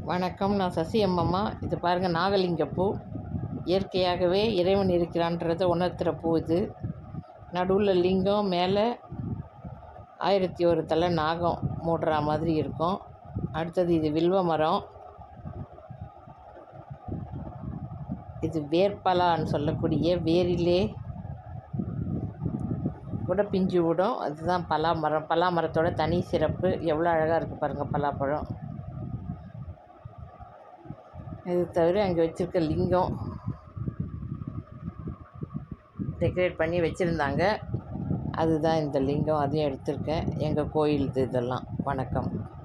வணக்கம் நான் சசி அம்மம்மா இது பாருங்கள் நாகலிங்க பூ இயற்கையாகவே இறைவன் இருக்கிறான்றதை உணர்த்துகிற பூ இது நடுவில் லிங்கம் மேலே ஆயிரத்தி ஒரு தலை நாகம் மூடுற மாதிரி இருக்கும் அடுத்தது இது வில்வ மரம் இது வேர்பலான்னு சொல்லக்கூடிய வேரிலே கூட பிஞ்சு விடும் அதுதான் பலா மரம் பலா மரத்தோட தனி சிறப்பு எவ்வளோ அழகாக இருக்குது பாருங்கள் பலாப்பழம் இது தவிர அங்கே வச்சுருக்க லிங்கம் டெக்கரேட் பண்ணி வச்சுருந்தாங்க அதுதான் இந்த லிங்கம் அதையும் எடுத்திருக்கேன் எங்கள் கோயில் இது இதெல்லாம் வணக்கம்